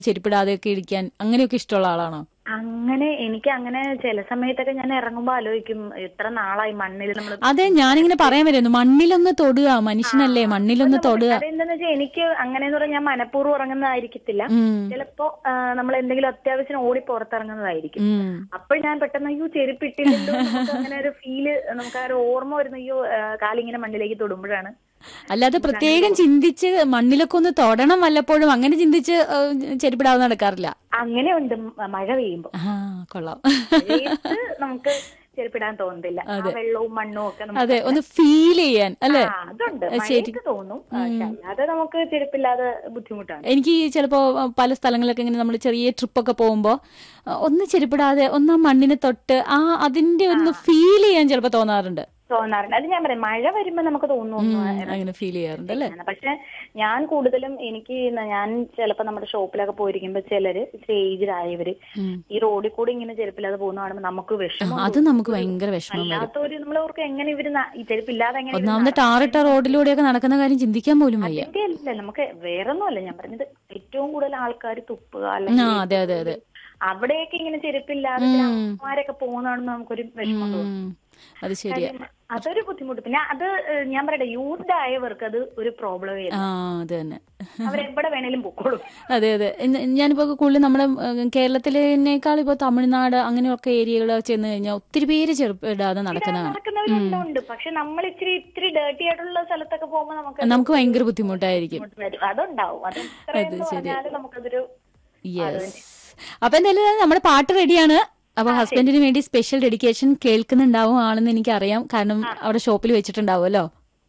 ചെരുപ്പിടാതെയൊക്കെ ഇരിക്കാൻ അങ്ങനെയൊക്കെ ഇഷ്ടമുള്ള ആളാണോ അങ്ങനെ എനിക്ക് അങ്ങനെ ചില സമയത്തൊക്കെ ഞാൻ ഇറങ്ങുമ്പോ ആലോചിക്കും എത്ര നാളായി മണ്ണിൽ നമ്മൾ അതെ ഞാനിങ്ങനെ പറയാൻ വരുന്നു മണ്ണിലൊന്ന് തൊടുക മനുഷ്യനല്ലേ മണ്ണിലൊന്ന് തൊടുക അതെന്താന്ന് വെച്ചാൽ എനിക്ക് അങ്ങനെയെന്ന് പറഞ്ഞാൽ ഞാൻ മനഃപൂർവ്വം ഇറങ്ങുന്നതായിരിക്കത്തില്ല ഉം, ചിലപ്പോ നമ്മൾ എന്തെങ്കിലും അത്യാവശ്യം ഓടി പുറത്തിറങ്ങുന്നതായിരിക്കും ഉം. അപ്പോൾ ഞാൻ പെട്ടെന്ന് അയ്യോ ചെരുപ്പിട്ടില്ലല്ലോ നമുക്ക് അങ്ങനെ ഒരു ഫീല് നമുക്ക് ആ ഒരു ഓർമ്മ വരുന്ന അയ്യോ ആ, കാലിങ്ങനെ മണ്ണിലേക്ക് തൊടുമ്പോഴാണ് അല്ലാതെ പ്രത്യേകം ചിന്തിച്ച് മണ്ണിലൊക്കെ ഒന്ന് തൊടണം വല്ലപ്പോഴും അങ്ങനെ ചിന്തിച്ച് ഏഹ്, ചെരുപ്പിടാതെ നടക്കാറില്ല അങ്ങനെയുണ്ട് മ- മഴ പെയ്യുമ്പോ ആ കൊള്ളാം മഴയത്ത് നമുക്ക് ചെരുപ്പിടാൻ തോന്നുന്നില്ല ആ വെള്ളവും മണ്ണും ഒക്കെ നമുക്ക് അതെ ഒന്ന് ഫീൽ ചെയ്യാൻ അല്ലെ ആ, അതുണ്ട് മഴയത്ത് തോന്നും ആ, പക്ഷെ അല്ലാതെ നമുക്ക് ചെരുപ്പില്ലാതെ ബുദ്ധിമുട്ടാണ് എനിക്ക് ചിലപ്പോ പല സ്ഥലങ്ങളിലൊക്കെ ഇങ്ങനെ നമ്മൾ ചെറിയ ട്രിപ്പൊക്കെ പോകുമ്പോ അഹ് ഒന്ന് ചെരുപ്പിടാതെ ഒന്ന് ആ മണ്ണിനെ തൊട്ട് ആ അതിന്റെ ഒന്ന് ഫീൽ ചെയ്യാൻ ചിലപ്പോ തോന്നാറുണ്ട് തോന്നാറുണ്ട് അത് ഞാൻ പറയാം മഴ വരുമ്പോ നമുക്ക് തോന്നുന്നു ഉം, അങ്ങനെ ഫീൽ ചെയ്യാറുണ്ട് അല്ലെ പക്ഷെ ഞാൻ കൂടുതലും എനിക്ക് ന- ഞാൻ ചിലപ്പോ നമ്മുടെ ഷോപ്പിലൊക്കെ പോയിരിക്കുമ്പോ ചിലര് ഇച്ചിരി ഏജ്ഡ് ആയവര് ഈ റോഡിൽ കൂടി ഇങ്ങനെ ചെരുപ്പില്ലാതെ പോകുന്ന കാണുമ്പോ നമുക്ക് വിഷമം അത് നമുക്ക് ഭയങ്കര വിഷമം വരും അല്ലാത്തൊരു നമ്മളവർക്ക് എങ്ങനെ ഇവര് ന- ഈ ചെരുപ്പില്ലാതെ എങ്ങനെ ഇവര് ഒന്നാമത് ടാറിട്ട റോഡിലൂടെയൊക്കെ നടക്കുന്ന കാര്യം ചിന്തിക്കാൻ പോലും വയ്യ അതിന്റെ അല്ല നമുക്ക് വേറൊന്നുമല്ല ഞാൻ പറഞ്ഞത് ഏറ്റവും കൂടുതൽ ആൾക്കാർ തുപ്പുക ആ അല്ലെങ്കിൽ അതെ അതെ അതെ അവിടെയൊക്കെ ഇങ്ങനെ ചെരുപ്പില്ലാതെ അമ്മമാരൊക്കെ പോകുന്നതാണെന്ന് നമുക്കൊരു വിഷമം തോന്നും ഉം, അത് ശരിയാ കാര്യം അതൊരു ബുദ്ധിമുട്ട് പിന്നെ അത് ഏഹ്, ഞാൻ പറയട്ടെ യൂസ്ഡ് ആയവർക്ക് അത് ഒരു പ്രോബ്ലമേ ആ ഇല്ല അത് തന്നെ അവരെവിടെ വേണേലും പൊക്കോളും അതെ അതെ ഇന്ന് ഞാനിപ്പോ കൂടുതൽ നമ്മുടെ ഏഹ്, കേരളത്തിലേക്കാൾ ഇപ്പോ തമിഴ്നാട് അങ്ങനെയൊക്കെ ഏരിയകൾ ചെന്ന് കഴിഞ്ഞാൽ ഒത്തിരി പേര് ചെറുപ്പിടാതെ നടക്കുന്നതാണ് നടക്കുന്നവരുണ്ട് പക്ഷെ നമ്മൾ ഇച്ചിരി ഇത്തിരി ഡേർട്ടി ആയിട്ടുള്ള സ്ഥലത്തൊക്കെ പോകുമ്പോൾ നമുക്ക് നമുക്ക് ഭയങ്കര ബുദ്ധിമുട്ടായിരിക്കും ബുദ്ധിമുട്ട് വരും. അതുണ്ടാവും അത് എത്രയെന്ന് പറഞ്ഞാലും നമുക്കതൊരു യെസ് അപ്പൊ എന്തായാലും നമ്മുടെ പാട്ട് റെഡിയാണ് അപ്പൊ ഹസ്ബൻഡിന് വേണ്ടി സ്പെഷ്യൽ ഡെഡിക്കേഷൻ കേൾക്കുന്നുണ്ടാവും ആണെന്ന് എനിക്കറിയാം കാരണം അവിടെ ഷോപ്പിൽ വെച്ചിട്ടുണ്ടാവുമല്ലോ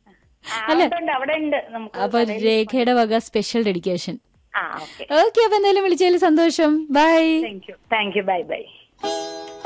ആ, അതുണ്ട് അവിടെ ഉണ്ട് നമുക്ക് അപ്പൊ രേഖയുടെ വക സ്പെഷ്യൽ ഡെഡിക്കേഷൻ ആ ഓക്കെ ഓക്കെ അപ്പൊ എന്തായാലും വിളിച്ചതിൽ സന്തോഷം bye thank you thank you bye by